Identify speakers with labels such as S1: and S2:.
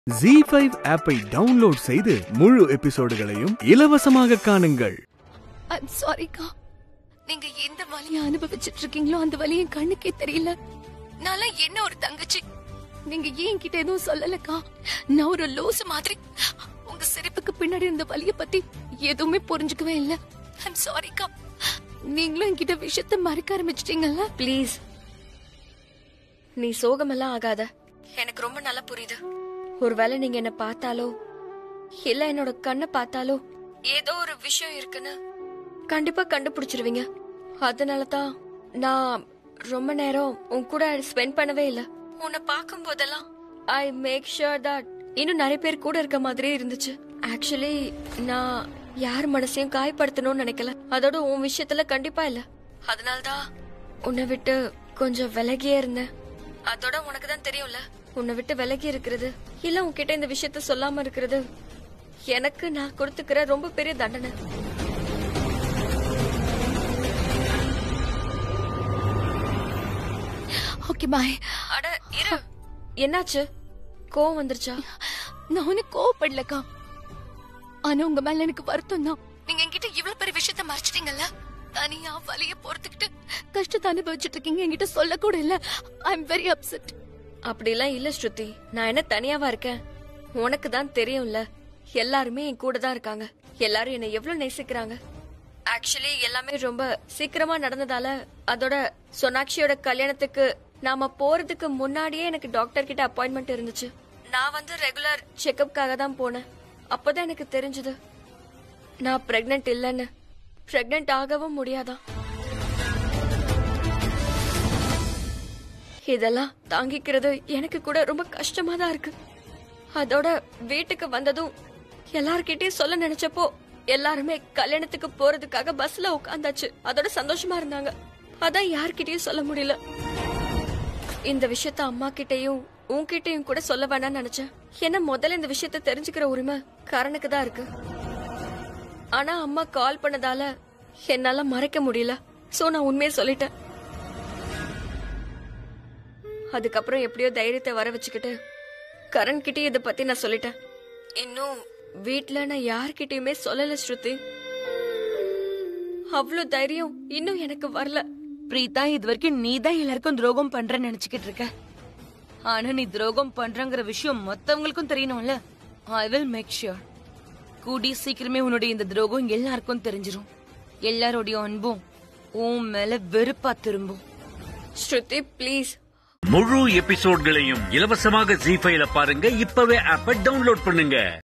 S1: G five ஆப்பை download செய்து முழு எபிசோடுகளையும் இலவசமாக காணுங்கள்
S2: ஐம் சாரிக்கா நீங்க எந்த வலியை அனுபவிச்சிட்டு இருக்கீங்களோ அந்த வலி என் கண்ணுக்கே தெரியல நான்ல என்ன ஒரு தங்கச்சி நீங்க ஏன் கிட்ட எதுவும் சொல்லலக்கா நான் ஒரு லூசு மாதிரி உங்க சிரிப்புக்கு பின்னாடி இருந்த வலிய பத்தி எதுவுமே புரிஞ்சுக்கவே இல்ல ஐம் சாரிக்கா நீங்களும் என்கிட்ட விஷயத்த மறைக்க ஆரம்பிச்சிட்டீங்கல்ல
S3: ப்ளீஸ் நீ சோகமெல்லாம் ஆகாத எனக்கு ரொம்ப நல்லா புரியுது ஒருவேளை நீங்க என்ன பார்த்தாலோ இல்ல என்னோட கண்ணை பார்த்தாலோ ஏதோ ஒரு விஷயம் இருக்குன்னு கண்டிப்பா கண்டுபிடிச்சிருவீங்க அதனால தான் நான் ரொம்ப நேரம் உன் கூட ஸ்பெண்ட் பண்ணவே இல்ல உன்னை பார்க்கும் போதெல்லாம் ஐ மேக் ஷுர் தட் இன்னும் நிறைய பேர் கூட இருக்க மாதிரியே இருந்துச்சு ஆக்சுவலி நான் யார் மனசையும் காயப்படுத்தணும்னு நினைக்கல அதோட உன் விஷயத்துல கண்டிப்பா இல்ல அதனால்தான் உன்னை விட்டு கொஞ்சம் விலகியே இருந்தேன் அதோட உனக்கு தான் தெரியும்ல உன்னை விட்டு விலகி இருக்கிறது இல்ல உன்கிட்ட இந்த விஷயத்த சொல்லாம இருக்கிறது எனக்கு நான் கொடுத்துக்கிற ரொம்ப பெரிய தண்டனை
S2: ஓகே பாய்
S3: அட இரு என்னாச்சு கோவம் வந்துருச்சா
S2: நான் உனக்கு கோவப்படலக்கா ஆனா உங்க மேல எனக்கு வருத்தம் தான் நீங்க என்கிட்ட இவ்வளவு பெரிய விஷயத்த மறைச்சிட்டீங்கல்ல தனியா வலிய பொறுத்துக்கிட்டு கஷ்டத்தை அனுபவிச்சுட்டு இருக்கீங்க என்கிட்ட சொல்ல கூட இல்ல ஐ எம் வெரி அப்செட்
S3: அப்படிலாம் இல்ல ஸ்ருதி நான் என்ன தனியாவா இருக்கேன் உனக்கு தான் தெரியும்ல எல்லாருமே என் கூட தான் இருக்காங்க எல்லாரும் என்னை எவ்வளவு நேசிக்கிறாங்க ஆக்சுவலி எல்லாமே ரொம்ப சீக்கிரமா நடந்ததால அதோட சோனாக்ஷியோட கல்யாணத்துக்கு நாம போறதுக்கு முன்னாடியே எனக்கு டாக்டர் கிட்ட அப்பாயின்மெண்ட் இருந்துச்சு நான் வந்து ரெகுலர் செக்கப்காக தான் போனேன் அப்பதான் எனக்கு தெரிஞ்சது நான் பிரெக்னென்ட் இல்லைன்னு பிரெக்னென்ட் ஆகவும் முடியாதான் இதெல்லாம் தாங்கிக்கிறது எனக்கு கூட ரொம்ப கஷ்டமா தான் இருக்கு அதோட வீட்டுக்கு வந்ததும் எல்லார்கிட்டயும் சொல்ல நினைச்சப்போ எல்லாருமே கல்யாணத்துக்கு போறதுக்காக பஸ்ல உட்காந்தாச்சு அதோட சந்தோஷமா இருந்தாங்க அதான் யார்கிட்டயும் சொல்ல முடியல இந்த விஷயத்த அம்மா கிட்டயும் உன்கிட்டயும் கூட சொல்ல வேணாம்னு நினைச்சேன் ஏன்னா முதல்ல இந்த விஷயத்த தெரிஞ்சுக்கிற உரிமை கரனுக்கு தான் இருக்கு ஆனா அம்மா கால் பண்ணதால என்னால மறைக்க முடியல சோ நான் உண்மையை சொல்லிட்டேன் அதுக்கப்புறம் எப்படியோ தைரியத்தை வர வச்சுக்கிட்டு கரண் கிட்டே இத பத்தி நான் சொல்லிட்டேன் இன்னும் வீட்ல நான் யார்கிட்டயுமே சொல்லல ஸ்ருதி அவ்வளவு தைரியம் இன்னும் எனக்கு வரல
S4: பிரீதா இது வரைக்கும் நீ தான் எல்லாருக்கும் துரோகம் பண்றன்னு நினைச்சுக்கிட்டு இருக்க ஆனா நீ துரோகம் பண்றங்கிற விஷயம் மத்தவங்களுக்கும் தெரியணும்ல ஐ வில் மேக் ஷியோர் கூடி சீக்கிரமே உன்னுடைய இந்த துரோகம் எல்லாருக்கும் தெரிஞ்சிரும் எல்லாரோடைய அன்பும் உன் மேல வெறுப்பா திரும்பும்
S3: ஸ்ருதி ப்ளீஸ்
S5: முழு எபிசோட்களையும் இலவசமாக ஜி ஃபைல பாருங்க இப்பவே ஆப்ப டவுன்லோட் பண்ணுங்க